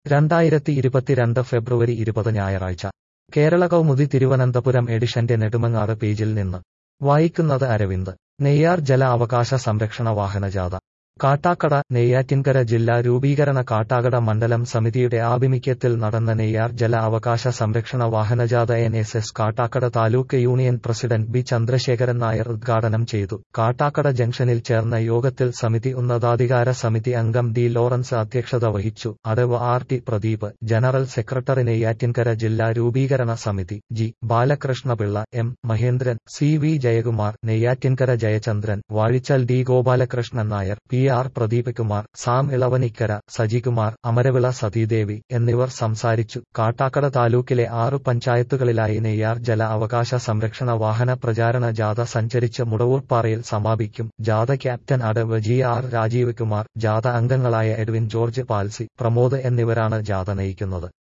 രണ്ടായിരത്തി ഇരുപത്തിരണ്ട് ഫെബ്രുവരി ഇരുപത് ഞായറാഴ്ച കേരള കൗമുദി തിരുവനന്തപുരം എഡിഷന്റെ നെടുമങ്ങാട് പേജിൽ നിന്ന് വായിക്കുന്നത് അരവിന്ദ് നെയ്യാർ ജല അവകാശ സംരക്ഷണ വാഹനജാഥ കാട്ടാക്കട നെയ്യാറ്റിൻകര ജില്ലാ രൂപീകരണ കാട്ടാക്കട മണ്ഡലം സമിതിയുടെ ആഭിമുഖ്യത്തിൽ നടന്ന നെയ്യാർ ജല അവകാശ സംരക്ഷണ വാഹനജാഥ N S S Kattakada taluk union president B Chandrasekharan Nair ഉദ്ഘാടനം ചെയ്തു കാട്ടാക്കട ജംഗ്ഷനിൽ ചേർന്ന യോഗത്തിൽ സമിതി ഉന്നതാധികാര സമിതി അംഗം ഡി ലോറൻസ് അധ്യക്ഷത വഹിച്ചു അടവ് R T Pradeep general secretary Neyyattinkara ജില്ലാ രൂപീകരണ സമിതി G Balakrishnapillai M Mahendran C V Jayakumar Neyyattinkara Jayachandran Vazhichal D Gopalakrishnan Nair P R Pradeep Kumar Sam Elavanikkara Sajikumar Amaravila Sathidevi എന്നിവർ സംസാരിച്ചു കാട്ടാക്കട താലൂക്കിലെ ആറു പഞ്ചായത്തുകളിലായി നെയ്യാർ ജല അവകാശ സംരക്ഷണ വാഹന പ്രചാരണ ജാഥ സഞ്ചരിച്ച് മുടവൂർപ്പാറയിൽ സമാപിക്കും ജാഥ ക്യാപ്റ്റൻ അടവ് ജി ആർ രാജീവ് കുമാർ ജാഥ അംഗങ്ങളായ എഡ്വിൻ ജോർജ് പാൽസി പ്രമോദ് എന്നിവരാണ് ജാഥ നയിക്കുന്നത്